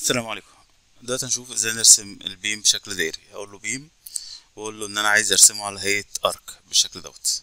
السلام عليكم دلوقتي هنشوف ازاي نرسم البيم بشكل دائري هقول له بيم واقول له ان انا عايز ارسمه على هيئة ارك بالشكل دوت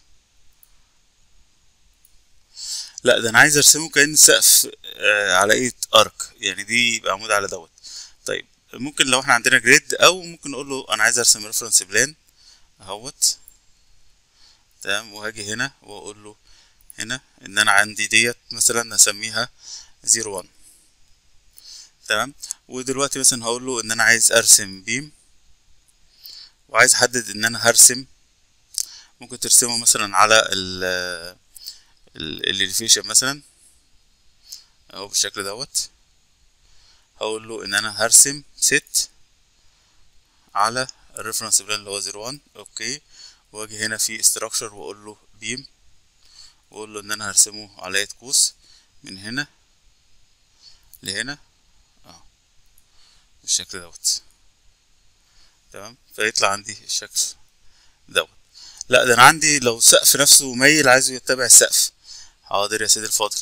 لا ده انا عايز ارسمه كأن سقف آه على هيئة ارك يعني دي يبقى عمود على دوت طيب ممكن لو احنا عندنا جريد او ممكن نقول له انا عايز ارسم ريفرنس بلان اهوت تمام وهاجي هنا واقول له هنا ان انا عندي ديت مثلا هسميها زيرو وان تمام ودلوقتي مثلا هقول له ان انا عايز ارسم بيم وعايز احدد ان انا هرسم ممكن ترسمه مثلا على ال الاليفيشن مثلا اهو بالشكل دوت هقول له ان انا هرسم ست على الريفرنس بلان اللي هو زيرو وان اوكي واجي هنا في استراكشر واقول له بيم واقول له ان انا هرسمه على يد قوس من هنا لهنا اه بالشكل دوت تمام فيطلع عندي الشكل دوت لا ده انا عندي لو السقف نفسه ميل عايزه يتبع السقف حاضر يا سيدي الفاضل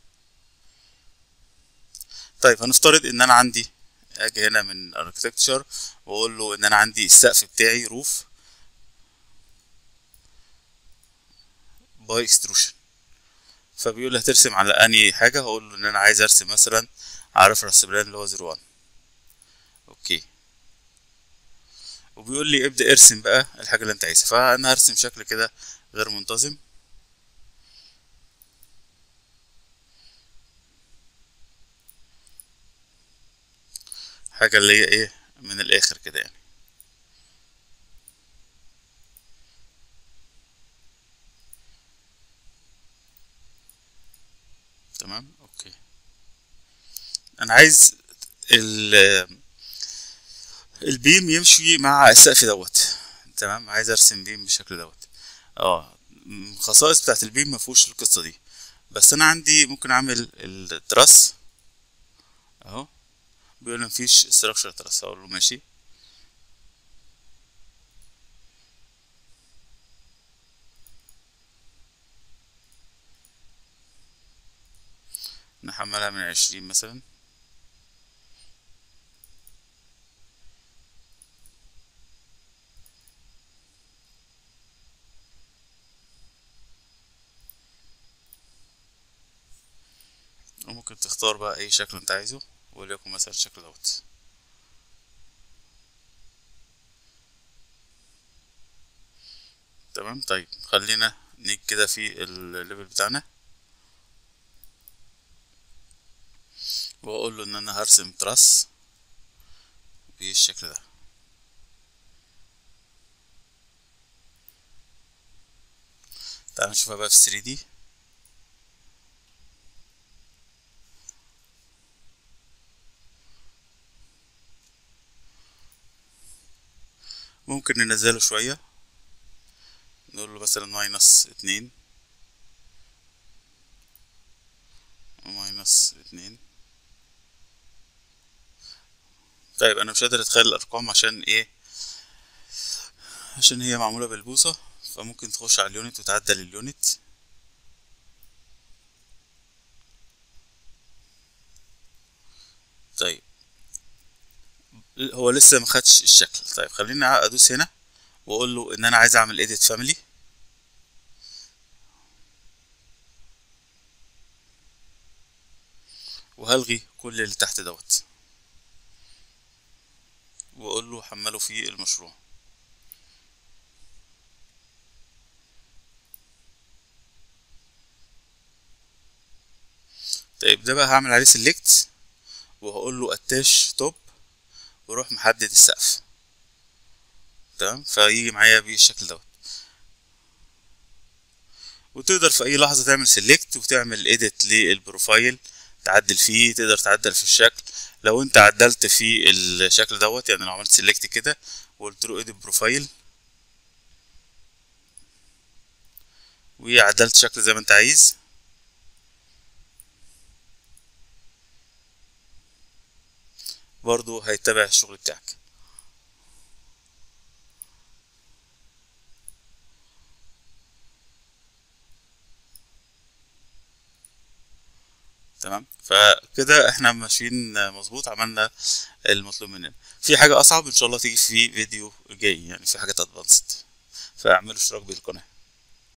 طيب هنفترض ان انا عندي اجي هنا من اركتكتشر واقول له ان انا عندي السقف بتاعي روف باي اكستروشن فبيقول لي هترسم على انهي حاجه هقول له ان انا عايز ارسم مثلا على ريفرنس بلان اللي هو 01 اوكي وبيقول لي ابدا ارسم بقى الحاجه اللي انت عايزها فانا هرسم شكل كده غير منتظم حاجه اللي هي ايه من الاخر كده يعني تمام اوكي انا عايز ال البيم يمشي مع السقف دوت تمام عايز ارسم بيم بالشكل دوت اه الخصائص بتاعت البيم مفهوش القصه دي بس انا عندي ممكن اعمل التراس اهو بيقول لي مفيش استراكشر تراس اقول له ماشي نحملها من عشرين مثلا وممكن تختار بقى اي شكل انت عايزه وليكن مثلا الشكل دوت تمام طيب خلينا نيجي كده في الليفل بتاعنا واقول له ان انا هرسم تراس بالشكل ده تعال نشوفها بقى في 3 دي ممكن ننزله شوية نقول له مثلا ماينس اتنين ماينس اتنين طيب انا مش قادر اتخيل الارقام عشان ايه عشان هي معمولة بالبوصة فممكن تخش على اليونت وتعدل اليونت طيب هو لسه ما خدش الشكل طيب خليني ادوس هنا واقول له ان انا عايز اعمل edit family وهلغي كل اللي تحت دوت واقول له حمله في المشروع طيب ده بقى هعمل عليه select وهقول له attach top واروح محدد السقف تمام فيجي معايا بالشكل دوت وتقدر في اي لحظه تعمل سيلكت وتعمل اديت للبروفايل تعدل فيه تقدر تعدل في الشكل لو انت عدلت في الشكل دوت يعني لو عملت سيلكت كده وقلت له اديت بروفايل وعدلت شكل زي ما انت عايز برضو هيتبع الشغل بتاعك تمام فكده احنا ماشيين مظبوط عملنا المطلوب مننا في حاجة أصعب إن شاء الله تيجي في فيديو جاي يعني في حاجات أدفانسد فاعملوا اشتراك بالقناة